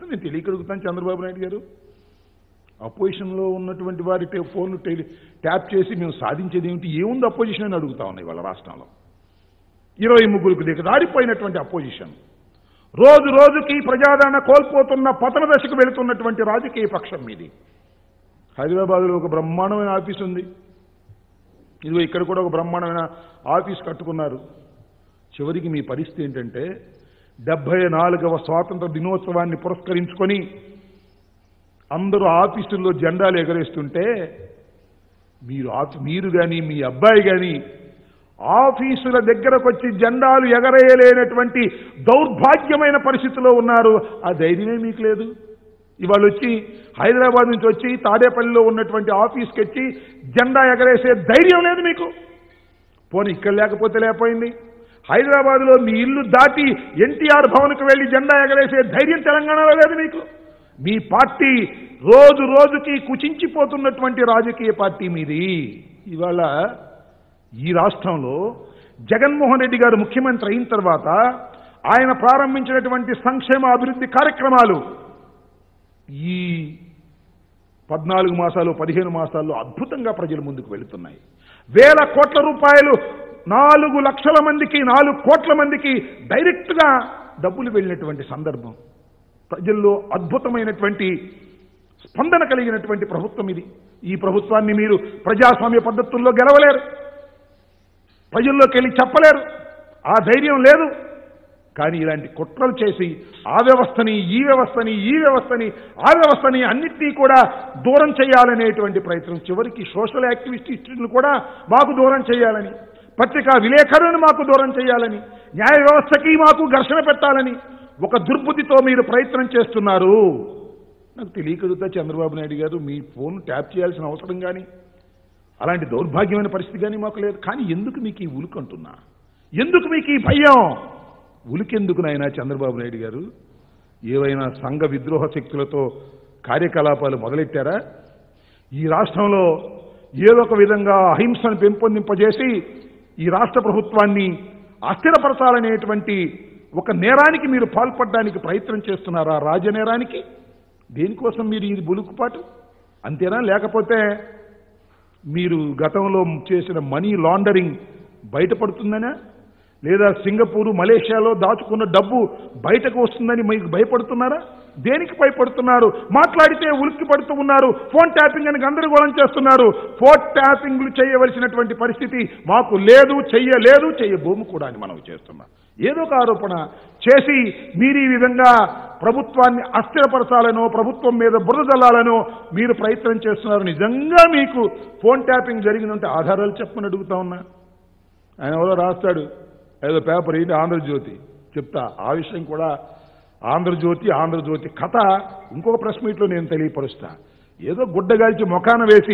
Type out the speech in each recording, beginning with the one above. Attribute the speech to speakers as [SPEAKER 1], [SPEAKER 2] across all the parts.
[SPEAKER 1] నేను తెలియక అడుగుతాను చంద్రబాబు నాయుడు గారు అపోజిషన్లో ఉన్నటువంటి వారి టే- ఫోన్లు టెలి ట్యాప్ చేసి మేము సాధించేది ఏమిటి ఏముంది అపోజిషన్ అని అడుగుతా ఉన్నాయి వాళ్ళ రాష్ట్రంలో ఇరవై ముగ్గురికి దిగ దాడిపోయినటువంటి అపోజిషన్ రోజు రోజుకి ప్రజాదరణ కోల్పోతున్న పతన దశకు వెళుతున్నటువంటి రాజకీయ పక్షం మీది హైదరాబాద్లో ఒక బ్రహ్మాండమైన ఆఫీస్ ఉంది ఇదిగో ఇక్కడ కూడా ఒక బ్రహ్మాండమైన ఆఫీస్ కట్టుకున్నారు చివరికి మీ పరిస్థితి ఏంటంటే డెబ్బై నాలుగవ స్వాతంత్ర దినోత్సవాన్ని పురస్కరించుకొని అందరూ ఆఫీసుల్లో జెండాలు ఎగరేస్తుంటే మీరు ఆఫీ- మీరు కానీ మీ అబ్బాయి కానీ ఆఫీసుల దగ్గరకు వచ్చి జెండాలు ఎగరేయలేనటువంటి దౌర్భాగ్యమైన పరిస్థితిలో ఉన్నారు ఆ ధైర్యమే మీకు లేదు ఇవాళ వచ్చి హైదరాబాద్ నుంచి వచ్చి తాడేపల్లిలో ఉన్నటువంటి ఆఫీస్కి వచ్చి జెండా ఎగరేసే ధైర్యం లేదు మీకు పోనీ ఇక్కడ లేకపోతే లేకపోయింది హైదరాబాద్లో మీ ఇల్లు దాటి ఎన్టీఆర్ భవన్కు వెళ్లి జెండా ఎగరేసే ధైర్యం తెలంగాణలో లేదు మీకు మీ పార్టీ రోజు రోజుకి కుచించిపోతున్నటువంటి రాజకీయ పార్టీ మీది ఇవాళ ఈ రాష్ట్రంలో జగన్మోహన్ రెడ్డి గారు ముఖ్యమంత్రి అయిన తర్వాత ఆయన ప్రారంభించినటువంటి సంక్షేమ అభివృద్ధి కార్యక్రమాలు ఈ పద్నాలుగు మాసాలు పదిహేను మాసాల్లో అద్భుతంగా ప్రజల ముందుకు వెళుతున్నాయి వేల కోట్ల రూపాయలు నాలుగు లక్షల మందికి నాలుగు కోట్ల మందికి డైరెక్ట్గా డబ్బులు వెళ్ళినటువంటి సందర్భం ప్రజల్లో అద్భుతమైనటువంటి స్పందన కలిగినటువంటి ప్రభుత్వం ఇది ఈ ప్రభుత్వాన్ని మీరు ప్రజాస్వామ్య పద్ధతుల్లో గెలవలేరు ప్రజల్లోకి వెళ్ళి చెప్పలేరు ఆ ధైర్యం లేదు కానీ ఇలాంటి కుట్రలు చేసి ఆ వ్యవస్థని ఈ వ్యవస్థని ఈ వ్యవస్థని ఆ వ్యవస్థని అన్నిటినీ కూడా దూరం చేయాలనేటువంటి ప్రయత్నం చివరికి సోషల్ యాక్టివిస్టులు కూడా మాకు దూరం చేయాలని పత్రికా విలేకరులను మాకు దూరం చేయాలని న్యాయ వ్యవస్థకి మాకు ఘర్షణ పెట్టాలని ఒక దుర్బుద్ధితో మీరు ప్రయత్నం చేస్తున్నారు నాకు తెలియకడుగుతా చంద్రబాబు నాయుడు గారు మీ ఫోన్ ట్యాప్ చేయాల్సిన అవసరం కానీ అలాంటి దౌర్భాగ్యమైన పరిస్థితి కానీ మాకు లేదు కానీ ఎందుకు మీకు ఈ ఉలుకు అంటున్నా ఎందుకు మీకు ఈ భయం ఉలికెందుకు నాయనా చంద్రబాబు నాయుడు గారు ఏవైనా సంఘ విద్రోహ శక్తులతో కార్యకలాపాలు మొదలెట్టారా ఈ రాష్ట్రంలో ఏదో ఒక విధంగా అహింసను పెంపొందింపజేసి ఈ రాష్ట్ర ప్రభుత్వాన్ని అస్థిరపరచాలనేటువంటి ఒక నేరానికి మీరు పాల్పడడానికి ప్రయత్నం చేస్తున్నారా రాజనేరానికి దేనికోసం మీరు ఇది బులుకుపాటు అంతేనా లేకపోతే మీరు గతంలో చేసిన మనీ లాండరింగ్ బయటపడుతుందనా లేదా సింగపూర్ మలేషియాలో దాచుకున్న డబ్బు బయటకు వస్తుందని మీకు భయపడుతున్నారా దేనికి భయపడుతున్నారు మాట్లాడితే ఉలిక్కి పడుతూ ఉన్నారు ఫోన్ ట్యాపింగ్ అని గందరగోళం చేస్తున్నారు ఫోన్ ట్యాపింగ్లు చేయవలసినటువంటి పరిస్థితి మాకు లేదు చెయ్యలేదు చెయ్యబోము కూడా అని మనం చేస్తున్నాం ఏదో ఒక ఆరోపణ చేసి మీరు ఈ విధంగా ప్రభుత్వాన్ని అస్థిరపరచాలనో ప్రభుత్వం మీద బురద జల్లాలనో మీరు ప్రయత్నం చేస్తున్నారు నిజంగా మీకు ఫోన్ ట్యాపింగ్ జరిగిందంటే ఆధారాలు చెప్పమని అడుగుతా ఉన్నా ఆయన ఎవరో రాస్తాడు ఏదో పేపర్ ఏంటి ఆంధ్రజ్యోతి చెప్తా ఆ విషయం కూడా ఆంధ్రజ్యోతి ఆంధ్రజ్యోతి కథ ఇంకొక ప్రెస్ మీట్లో నేను తెలియపరుస్తా ఏదో గుడ్డగాల్చి మొఖాన వేసి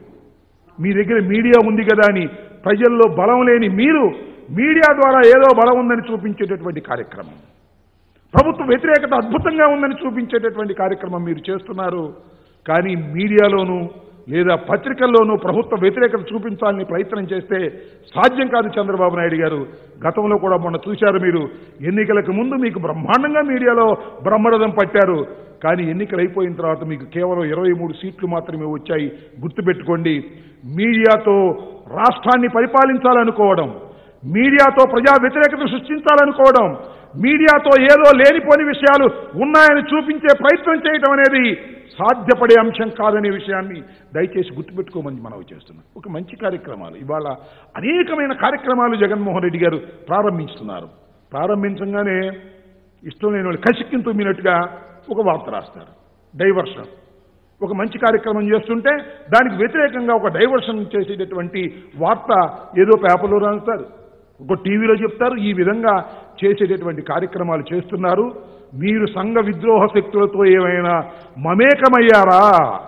[SPEAKER 1] మీ దగ్గర మీడియా ఉంది కదా అని ప్రజల్లో బలం లేని మీరు మీడియా ద్వారా ఏదో బలం ఉందని చూపించేటటువంటి కార్యక్రమం ప్రభుత్వ వ్యతిరేకత అద్భుతంగా ఉందని చూపించేటటువంటి కార్యక్రమం మీరు చేస్తున్నారు కానీ మీడియాలోనూ లేదా పత్రికల్లోనూ ప్రభుత్వ వ్యతిరేకత చూపించాలని ప్రయత్నం చేస్తే సాధ్యం కాదు చంద్రబాబు నాయుడు గారు గతంలో కూడా మొన్న చూశారు మీరు ఎన్నికలకు ముందు మీకు బ్రహ్మాండంగా మీడియాలో బ్రహ్మరథం పట్టారు కానీ ఎన్నికలు అయిపోయిన తర్వాత మీకు కేవలం ఇరవై మూడు సీట్లు మాత్రమే వచ్చాయి గుర్తుపెట్టుకోండి మీడియాతో రాష్ట్రాన్ని పరిపాలించాలనుకోవడం మీడియాతో ప్రజా వ్యతిరేకత సృష్టించాలనుకోవడం మీడియాతో ఏదో లేనిపోని విషయాలు ఉన్నాయని చూపించే ప్రయత్నం చేయటం అనేది సాధ్యపడే అంశం కాదనే విషయాన్ని దయచేసి గుర్తుపెట్టుకోమని మనవి చేస్తున్నాం ఒక మంచి కార్యక్రమాలు ఇవాళ అనేకమైన కార్యక్రమాలు జగన్మోహన్ రెడ్డి గారు ప్రారంభిస్తున్నారు ప్రారంభించగానే ఇష్టం లేని వాళ్ళు కసిక్కిని తుమ్మినట్టుగా ఒక వార్త రాస్తారు డైవర్షన్ ఒక మంచి కార్యక్రమం చేస్తుంటే దానికి వ్యతిరేకంగా ఒక డైవర్షన్ చేసేటటువంటి వార్త ఏదో పేపర్లో రాస్తారు ఒక టీవీలో చెప్తారు ఈ విధంగా చేసేటటువంటి కార్యక్రమాలు చేస్తున్నారు మీరు సంఘ విద్రోహ శక్తులతో ఏమైనా మమేకమయ్యారా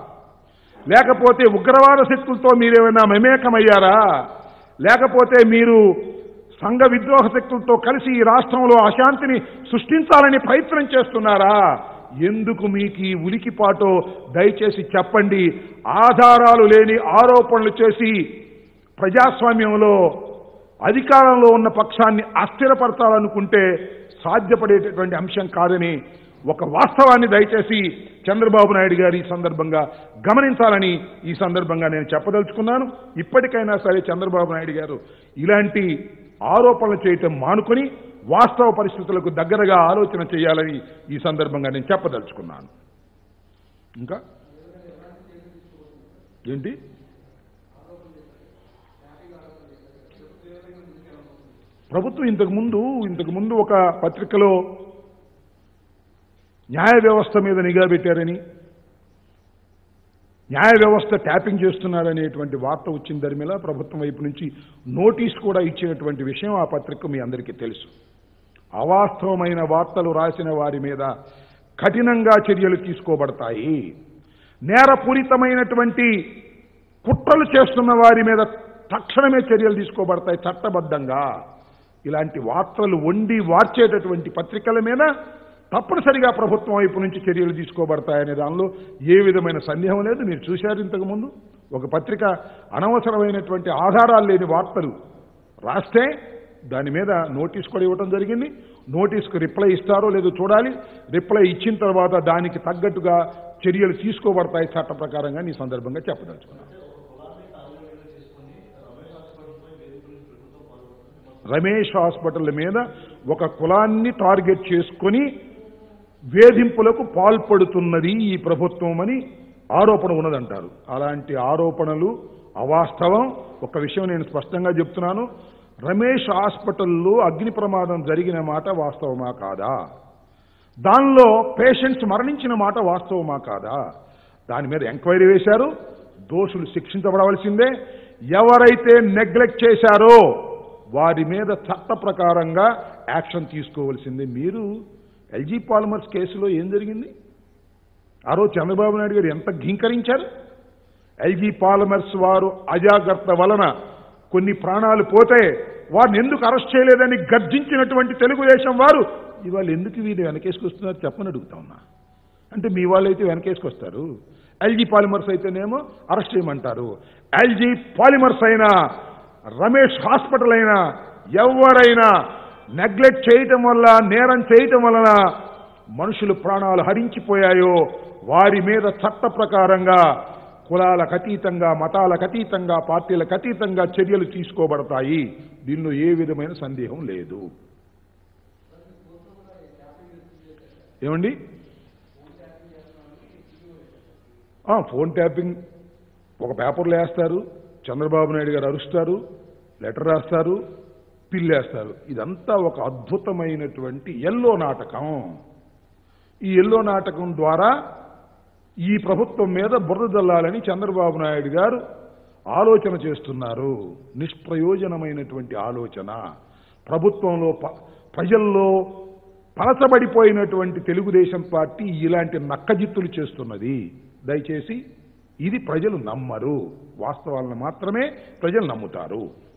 [SPEAKER 1] లేకపోతే ఉగ్రవాద శక్తులతో మీరేమైనా మమేకమయ్యారా లేకపోతే మీరు సంఘ విద్రోహ శక్తులతో కలిసి ఈ రాష్ట్రంలో అశాంతిని సృష్టించాలని ప్రయత్నం చేస్తున్నారా ఎందుకు మీకు ఈ ఉలికిపాటో దయచేసి చెప్పండి ఆధారాలు లేని ఆరోపణలు చేసి ప్రజాస్వామ్యంలో అధికారంలో ఉన్న పక్షాన్ని అస్థిరపరచాలనుకుంటే సాధ్యపడేటటువంటి అంశం కాదని ఒక వాస్తవాన్ని దయచేసి చంద్రబాబు నాయుడు గారు ఈ సందర్భంగా గమనించాలని ఈ సందర్భంగా నేను చెప్పదలుచుకున్నాను ఇప్పటికైనా సరే చంద్రబాబు నాయుడు గారు ఇలాంటి ఆరోపణలు చేయటం మానుకొని వాస్తవ పరిస్థితులకు దగ్గరగా ఆలోచన చేయాలని ఈ సందర్భంగా నేను చెప్పదలుచుకున్నాను ఇంకా ఏంటి ప్రభుత్వం ఇంతకు ముందు ఇంతకు ముందు ఒక పత్రికలో న్యాయ వ్యవస్థ మీద నిఘా పెట్టారని న్యాయ వ్యవస్థ ట్యాపింగ్ చేస్తున్నారనేటువంటి వార్త వచ్చిన దరిమిలా ప్రభుత్వం వైపు నుంచి నోటీస్ కూడా ఇచ్చినటువంటి విషయం ఆ పత్రిక మీ అందరికీ తెలుసు అవాస్తవమైన వార్తలు రాసిన వారి మీద కఠినంగా చర్యలు తీసుకోబడతాయి నేరపూరితమైనటువంటి కుట్రలు చేస్తున్న వారి మీద తక్షణమే చర్యలు తీసుకోబడతాయి చట్టబద్ధంగా ఇలాంటి వార్తలు వండి వార్చేటటువంటి పత్రికల మీద తప్పనిసరిగా ప్రభుత్వం వైపు నుంచి చర్యలు తీసుకోబడతాయనే దానిలో ఏ విధమైన సందేహం లేదు మీరు చూశారు ఇంతకుముందు ఒక పత్రిక అనవసరమైనటువంటి ఆధారాలు లేని వార్తలు రాస్తే దాని మీద నోటీస్ కూడా ఇవ్వడం జరిగింది నోటీస్కు రిప్లై ఇస్తారో లేదో చూడాలి రిప్లై ఇచ్చిన తర్వాత దానికి తగ్గట్టుగా చర్యలు తీసుకోబడతాయి చట్ట ప్రకారంగా ఈ సందర్భంగా చెప్పదలుచుకున్నాను రమేష్ హాస్పిటల్ మీద ఒక కులాన్ని టార్గెట్ చేసుకొని వేధింపులకు పాల్పడుతున్నది ఈ ప్రభుత్వం అని ఆరోపణ ఉన్నదంటారు అలాంటి ఆరోపణలు అవాస్తవం ఒక విషయం నేను స్పష్టంగా చెప్తున్నాను రమేష్ హాస్పిటల్లో అగ్ని ప్రమాదం జరిగిన మాట వాస్తవమా కాదా దానిలో పేషెంట్స్ మరణించిన మాట వాస్తవమా కాదా దాని మీద ఎంక్వైరీ వేశారు దోషులు శిక్షించబడవలసిందే ఎవరైతే నెగ్లెక్ట్ చేశారో వారి మీద చట్ట ప్రకారంగా యాక్షన్ తీసుకోవాల్సిందే మీరు ఎల్జీ పాలిమర్స్ కేసులో ఏం జరిగింది ఆ రోజు చంద్రబాబు నాయుడు గారు ఎంత ఘీంకరించారు ఎల్జీ పాలిమర్స్ వారు అజాగ్రత్త వలన కొన్ని ప్రాణాలు పోతే వారిని ఎందుకు అరెస్ట్ చేయలేదని గర్జించినటువంటి తెలుగుదేశం వారు ఇవాళ ఎందుకు వీళ్ళు వెనకేసుకొస్తున్నారు చెప్పని అడుగుతా ఉన్నా అంటే మీ వాళ్ళు అయితే వెనకేసుకొస్తారు ఎల్జీ పాలిమర్స్ అయితేనేమో అరెస్ట్ చేయమంటారు ఎల్జీ పాలిమర్స్ అయినా రమేష్ హాస్పిటల్ అయినా ఎవరైనా నెగ్లెక్ట్ చేయటం వల్ల నేరం చేయటం వలన మనుషులు ప్రాణాలు హరించిపోయాయో వారి మీద చట్ట ప్రకారంగా కులాలకు అతీతంగా మతాలకు అతీతంగా పార్టీలకు అతీతంగా చర్యలు తీసుకోబడతాయి దీనిలో ఏ విధమైన సందేహం లేదు ఏమండి ఆ, ఫోన్ ట్యాపింగ్ ఒక పేపర్లో వేస్తారు చంద్రబాబు నాయుడు గారు అరుస్తారు లెటర్ రాస్తారు పిల్లేస్తారు ఇదంతా ఒక అద్భుతమైనటువంటి ఎల్లో నాటకం ఈ ఎల్లో నాటకం ద్వారా ఈ ప్రభుత్వం మీద బురద జల్లాలని చంద్రబాబు నాయుడు గారు ఆలోచన చేస్తున్నారు నిష్ప్రయోజనమైనటువంటి ఆలోచన ప్రభుత్వంలో ప- ప్రజల్లో పలచబడిపోయినటువంటి తెలుగుదేశం పార్టీ ఇలాంటి నక్కజిత్తులు చేస్తున్నది దయచేసి ఇది ప్రజలు నమ్మరు వాస్తవాలను మాత్రమే ప్రజలు నమ్ముతారు